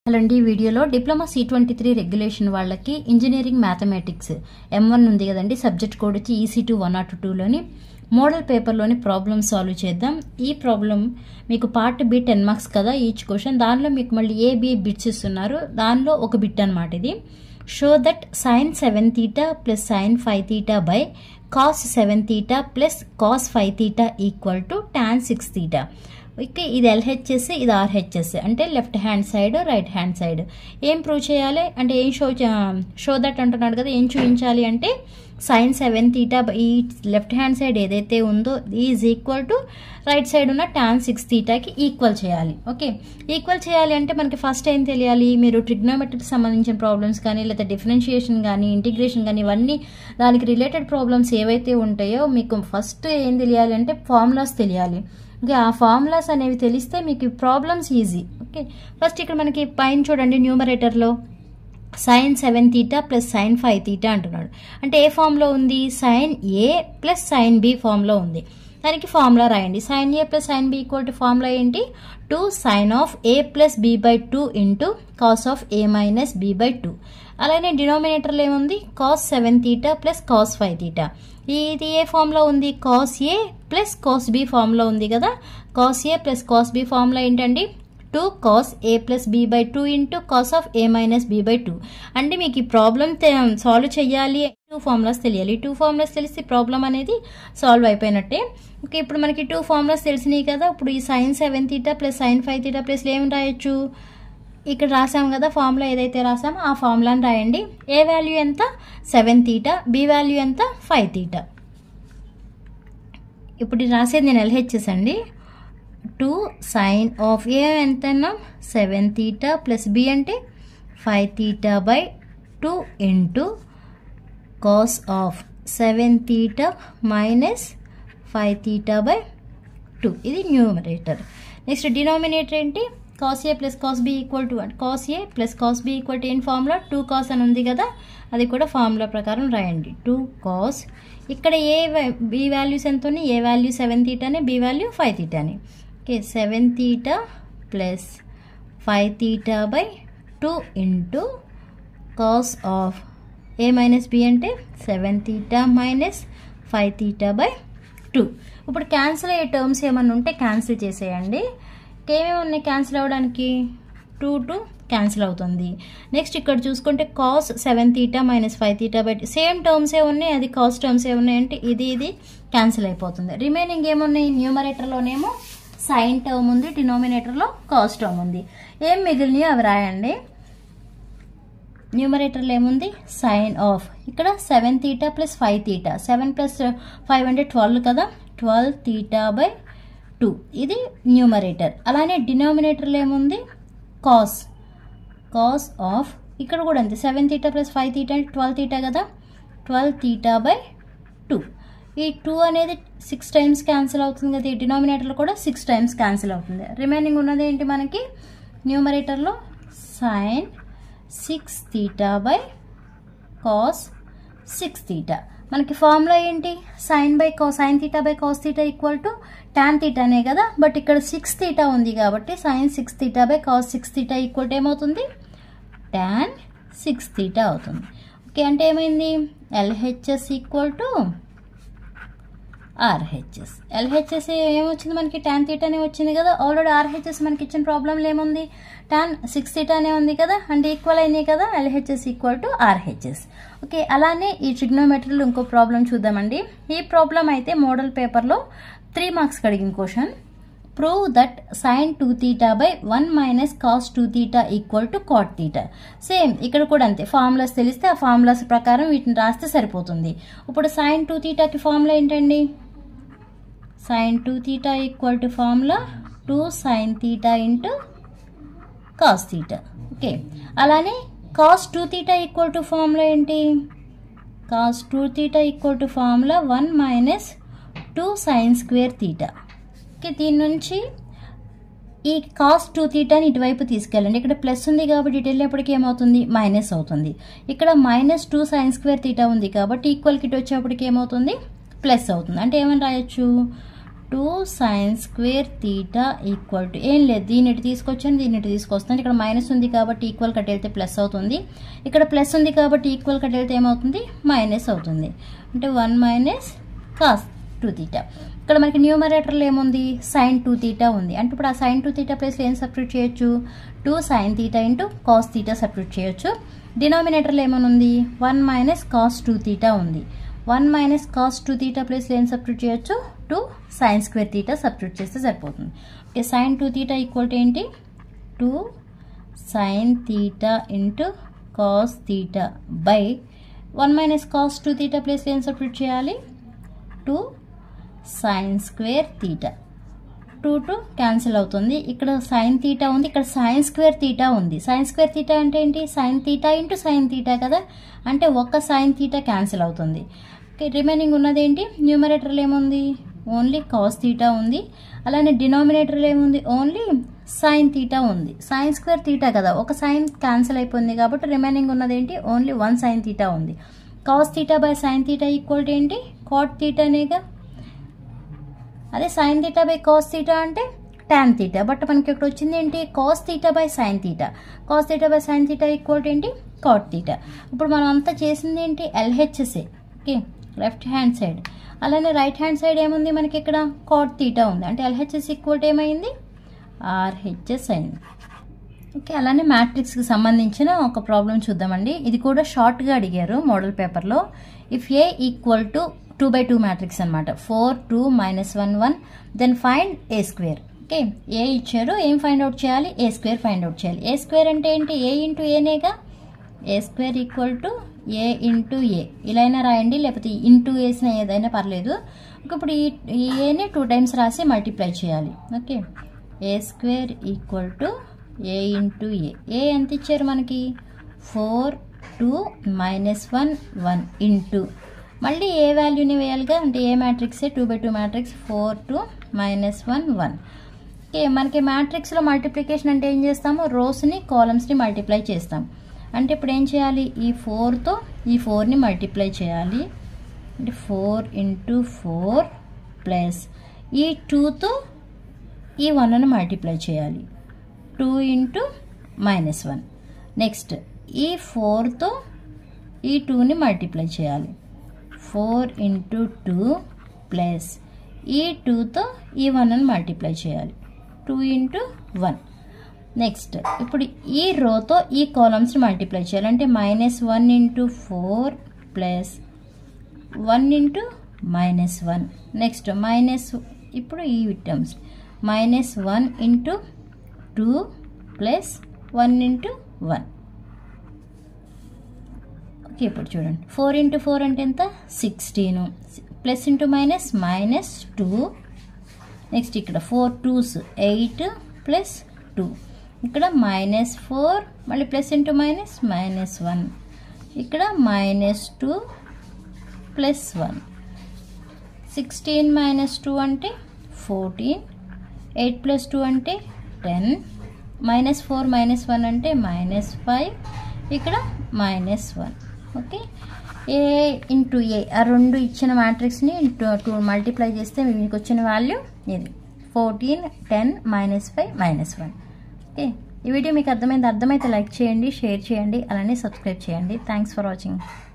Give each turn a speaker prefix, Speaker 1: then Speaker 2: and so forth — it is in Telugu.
Speaker 1: హలో అండి ఈ వీడియోలో diploma C twenty three regulation వాళ్ళకి ఇంజనీరింగ్ మ్యాథమెటిక్స్ ఎం వన్ ఉంది కదండి సబ్జెక్ట్ కోడ్ వచ్చి ఈసీ టూ వన్ నాట్ టూలోని మోడల్ పేపర్లోని ప్రాబ్లమ్ సాల్వ్ చేద్దాం ఈ ప్రాబ్లం మీకు పార్ట్ బి టెన్ మార్క్స్ కదా ఈచ్ క్వశ్చన్ దానిలో మీకు మళ్ళీ ఏ బి బిట్స్ ఇస్తున్నారు దానిలో ఒక బిట్ అనమాట ఇది show that sine seven theta plus sine five theta by cos seven theta plus cos five theta equal to tan six theta okay ఇది ఎల్హెచ్ఎస్ ఇది ఆర్హెచ్ఎస్ అంటే left hand side right hand side ఏం ప్రూవ్ చేయాలి అంటే ఏం షో షో దట్ అంటున్నాడు కదా ఏం చూపించాలి అంటే సైన్ సెవెన్ తీటా ఈ లెఫ్ట్ హ్యాండ్ సైడ్ ఏదైతే ఉందో is equal to right side ఉన్న టాన్ సిక్స్ తీటాకి ఈక్వల్ చేయాలి ఓకే ఈక్వల్ చేయాలి అంటే మనకి ఫస్ట్ ఏం తెలియాలి మీరు ట్రిగ్నోమెట్రిక్ సంబంధించిన ప్రాబ్లమ్స్ కానీ లేదా డిఫరెన్షియేషన్ కానీ ఇంటిగ్రేషన్ కానీ ఇవన్నీ దానికి రిలేటెడ్ ప్రాబ్లమ్స్ ఏవైతే ఉంటాయో మీకు ఫస్ట్ ఏం తెలియాలి అంటే ఫార్ములాస్ తెలియాలి ఓకే ఆ ఫార్ములాస్ అనేవి తెలిస్తే మీకు ప్రాబ్లమ్స్ ఈజీ ఓకే ఫస్ట్ ఇక్కడ మనకి పైన చూడండి న్యూమరేటర్లో sine seven theta plus sine five theta అంటున్నాడు అంటే ఏ ఫామ్లో ఉంది sine A plus sine B ఫామ్లో ఉంది దానికి ఫార్ములా రాయండి sine A plus sine B equal to formula ఏంటి two sine of A plus B by two into cos of A minus B by two అలానే డినోమినేటర్లో ఏముంది cos seven theta plus cos five theta ఇది ఏ ఫామ్లో ఉంది cos A plus cos B ఫామ్లో ఉంది కదా cos A plus cos B ఫామ్లో ఏంటండి two cos A plus B by two into cos of A minus B by two అంటే మీకు ఈ ప్రాబ్లం సాల్వ్ చేయాలి టూ ఫార్ములాస్ తెలియాలి టూ ఫార్ములాస్ తెలిసి ప్రాబ్లం అనేది సాల్వ్ అయిపోయినట్టే ఓకే ఇప్పుడు మనకి టూ ఫార్ములాస్ తెలిసినాయి కదా ఇప్పుడు ఈ sine seven theta plus sine five theta plus ఏమి రాయొచ్చు ఇక్కడ రాసాం కదా ఫార్ములా ఏదైతే రాసామో ఆ ఫార్ములాని రాయండి ఏ వాల్యూ ఎంత సెవెన్ తీటా బి వాల్యూ ఎంత ఫైవ్ తీటా ఇప్పుడు ఇది రాసేది నేను ఎల్హెచ్ఎస్ అండి టూ సైన్ ఆఫ్ ఏ ఎంత సెవెన్ తీటా ప్లస్ బి అంటే five theta by two into cos of seven theta minus five theta by two ఇది న్యూమరేటర్ నెక్స్ట్ డినామినేటర్ ఏంటి cos A plus cos B equal to cos A plus cos B equal to ఏం ఫార్ములా టూ కాస్ అని ఉంది కదా అది కూడా ఫార్ములా ప్రకారం రాయండి టూ కాస్ ఇక్కడ ఏ బి వాల్యూస్ ఎంత ఉన్నాయి ఏ వాల్యూ సెవెన్ తీటానే బి వాల్యూ ఫైవ్ తీటాని okay seven theta plus five theta by two into cos of A minus B అంటే seven theta minus five theta by two ఇప్పుడు క్యాన్సిల్ అయ్యే టర్మ్స్ ఏమన్నా ఉంటే క్యాన్సిల్ చేసేయండి ఏమేమి ఉన్నాయి క్యాన్సిల్ అవ్వడానికి టూ టూ క్యాన్సిల్ అవుతుంది నెక్స్ట్ ఇక్కడ చూసుకుంటే cos seven theta minus five theta by same టర్మ్సే ఉన్నాయి అది కాస్ టర్మ్సే ఉన్నాయి అంటే ఇది ఇది క్యాన్సిల్ అయిపోతుంది రిమైనింగ్ ఏమున్నాయి న్యూమరేటర్లోనేమో సైన్ టర్మ్ ఉంది డినోమినేటర్లో కాస్ టర్మ్ ఉంది ఏం మిగిలినాయో అవి రాయండి న్యూమరేటర్లో ఏముంది సైన్ ఆఫ్ ఇక్కడ seven theta plus five theta seven plus five అంటే ట్వెల్వ్ కదా ట్వెల్వ్ తీటా బై టూ ఇది న్యూమరేటర్ అలానే డినామినేటర్లో ఏముంది కాస్ కాస్ ఆఫ్ ఇక్కడ కూడా అంతే seven theta plus five theta అంటే ట్వెల్వ్ తీటా కదా ట్వెల్వ్ తీటా బై టూ ఈ టూ అనేది సిక్స్ టైమ్స్ క్యాన్సిల్ అవుతుంది కదా ఈ డినామినేటర్లో కూడా సిక్స్ టైమ్స్ క్యాన్సిల్ అవుతుంది రిమైనింగ్ ఉన్నది ఏంటి మనకి న్యూమరేటర్లో sine six theta by cos six theta మనకి ఫార్ములా ఏంటి సైన్ బై కా sine theta by cos theta equal to tan తీటానే కదా బట్ ఇక్కడ సిక్స్ తీటా ఉంది కాబట్టి sine six theta by cos six theta equal to ఏమవుతుంది టాన్ సిక్స్ తీటా అవుతుంది ఓకే అంటే ఏమైంది LHS equal to RHS LHS ఏమొచ్చింది మనకి టాన్ తీటానే వచ్చింది కదా ఆల్రెడీ ఆర్హెచ్ఎస్ మనకి ఇచ్చిన ప్రాబ్లంలో ఏముంది టాన్ సిక్స్ తీటానే ఉంది కదా అంటే ఈక్వల్ అయినాయి కదా LHS equal to RHS okay అలానే ఈ ట్రిగ్నోమెట్రీలో ఇంకో ప్రాబ్లం చూద్దామండి ఈ ప్రాబ్లం అయితే మోడల్ పేపర్లో త్రీ మార్క్స్ అడిగిన question prove that sine two theta by one minus cos two theta equal to cot theta same ఇక్కడ కూడా అంతే ఫార్ములాస్ తెలిస్తే ఆ ఫార్ములాస్ ప్రకారం వీటిని రాస్తే సరిపోతుంది ఇప్పుడు సైన్ టూ తీటాకి ఫార్ములా ఏంటండి sine two theta equal to formula two sine theta into cos theta okay అలానే cos two theta equal to formula ఏంటి cos two theta equal to formula one minus two sine square theta okay దీని నుంచి ఈ కాస్ టూ తీటాని ఇటువైపు తీసుకెళ్ళండి ఇక్కడ ప్లస్ ఉంది కాబట్టి ఇటు వెళ్ళేప్పటికి ఏమవుతుంది మైనస్ అవుతుంది ఇక్కడ minus two sine square theta ఉంది కాబట్టి ఈక్వల్కి ఇటు వచ్చేప్పటికి ఏమవుతుంది ప్లస్ అవుతుంది అంటే ఏమని రాయొచ్చు two sine square theta equal to ఏం లేదు దీని ఇటు తీసుకొచ్చాను దీని ఇటు తీసుకొస్తాను ఇక్కడ మైనస్ ఉంది కాబట్టి ఈక్వల్ కట్ వెళ్తే ప్లస్ అవుతుంది ఇక్కడ ప్లస్ ఉంది కాబట్టి ఈక్వల్ కట్ వెళ్తే ఏమవుతుంది మైనస్ అవుతుంది అంటే one minus cos two theta ఇక్కడ మనకి న్యూమరేటర్లో ఏముంది సైన్ టూ తీటా ఉంది అంటే ఇప్పుడు ఆ సైన్ టూ తీటా ప్లేస్లో ఏం సబ్స్టిట్యూట్ చేయొచ్చు two sine theta into cos theta substitute చేయొచ్చు డినామినేటర్లో ఏమైనా ఉంది one minus cos two theta ఉంది one minus cos two theta ప్లేస్లో ఏం సబ్స్టిట్యూట్ చేయొచ్చు two sine square theta substitute చేస్తే సరిపోతుంది okay sine two theta equal to ఏంటి two sine theta into cos theta by one minus cos two theta ప్లేస్లో ఏం సబ్స్టిట్యూట్ చేయాలి two sine square theta two two cancel అవుతుంది ఇక్కడ సైన్ తీటా ఉంది ఇక్కడ సైన్ స్క్వేర్ తీటా ఉంది సైన్ స్క్వేర్ తీటా అంటే ఏంటి sine theta into sine theta కదా అంటే ఒక్క సైన్ తీటా క్యాన్సిల్ అవుతుంది ఓకే రిమైనింగ్ ఉన్నది ఏంటి న్యూమరేటర్లో ఏముంది ఓన్లీ కాస్ తీటా ఉంది అలానే డినామినేటర్లో ఏముంది ఓన్లీ సైన్ తీటా ఉంది సైన్ స్క్వేర్ తీటా కదా ఒక సైన్ క్యాన్సిల్ అయిపోయింది కాబట్టి రిమైనింగ్ ఉన్నది ఏంటి ఓన్లీ వన్ సైన్ తీటా ఉంది cos theta by sine theta equal to ఏంటి కాట్ తీటానేగా అదే sine theta by cos theta అంటే టాన్ తీటా బట్ మనకి ఇక్కడ వచ్చింది ఏంటి cos theta by sine theta cos theta by sine theta equal to ఏంటి కాట్ తీటా ఇప్పుడు మనం అంతా చేసింది ఏంటి ఎల్హెచ్ఎస్ఏ ఓకే లెఫ్ట్ హ్యాండ్ సైడ్ అలానే రైట్ హ్యాండ్ సైడ్ ఏముంది మనకి ఇక్కడ కాట్ తీటా ఉంది అంటే ఎల్హెచ్ఎస్ ఈక్వల్ టు ఏమైంది ఆర్హెచ్ఎస్ అయింది ఓకే అలానే మ్యాట్రిక్స్కి సంబంధించిన ఒక ప్రాబ్లం చూద్దామండి ఇది కూడా షార్ట్గా అడిగారు మోడల్ పేపర్లో if A equal to two by two matrix అనమాట four two minus one one then find A square okay A ఇచ్చారు ఏం ఫైండ్ అవుట్ చేయాలి ఏ స్క్వేర్ ఫైండ్ అవుట్ చేయాలి ఏ స్క్వేర్ అంటే ఏంటి ఏ ఇంటూ ఏనేగా A square equal to A into A ఇలా అయినా రాయండి లేకపోతే ఇంటూ వేసిన ఏదైనా పర్లేదు ఇప్పుడు ఈ ఏని టూ టైమ్స్ రాసి మల్టిప్లై చేయాలి okay A square equal to A into A A ఎంత ఇచ్చారు మనకి four two minus one one into మళ్ళీ ఏ వాల్యూని వేయాలిగా అంటే ఏ మ్యాట్రిక్సే two by two matrix four two minus one one okay మనకి మ్యాట్రిక్స్లో మల్టిప్లికేషన్ అంటే ఏం చేస్తాము రోస్ని కాలమ్స్ని మల్టిప్లై చేస్తాం అంటే ఇప్పుడు ఏం చేయాలి ఈ ఫోర్తో ఈ ఫోర్ని మల్టిప్లై చేయాలి అంటే ఫోర్ ఇంటూ ఫోర్ ప్లస్ ఈ టూతో ఈ వన్ను మల్టిప్లై చేయాలి two into minus one next ఈ ఫోర్తో ఈ టూని మల్టిప్లై చేయాలి ఫోర్ ఇంటూ టూ ప్లస్ ఈ టూతో ఈ వన్ని మల్టిప్లై చేయాలి టూ ఇంటూ వన్ నెక్స్ట్ ఇప్పుడు ఈ రోతో ఈ కాలమ్స్ని మల్టిప్లై చేయాలి అంటే minus one into four plus one into minus one next minus ఇప్పుడు ఈ terms minus one into two plus one into one okay ఇప్పుడు చూడండి ఫోర్ ఇంటూ ఫోర్ అంటే ఎంత sixteen plus into minus minus two next ఇక్కడ four twos eight plus two ఇక్కడ మైనస్ ఫోర్ మళ్ళీ plus into minus minus one ఇక్కడ minus two plus one sixteen minus two అంటే ఫోర్టీన్ ఎయిట్ ప్లస్ టూ అంటే ten minus four minus one అంటే మైనస్ ఫైవ్ ఇక్కడ minus one okay A into A ఆ రెండు ఇచ్చిన మ్యాట్రిక్స్ని టూ టూ మల్టిప్లై చేస్తే మీకు వచ్చిన వాల్యూ ఇది fourteen ten minus five minus one okay ఈ వీడియో మీకు అర్థమైంది అర్థమైతే లైక్ చేయండి షేర్ చేయండి అలానే సబ్స్క్రైబ్ చేయండి థ్యాంక్స్ ఫర్ వాచింగ్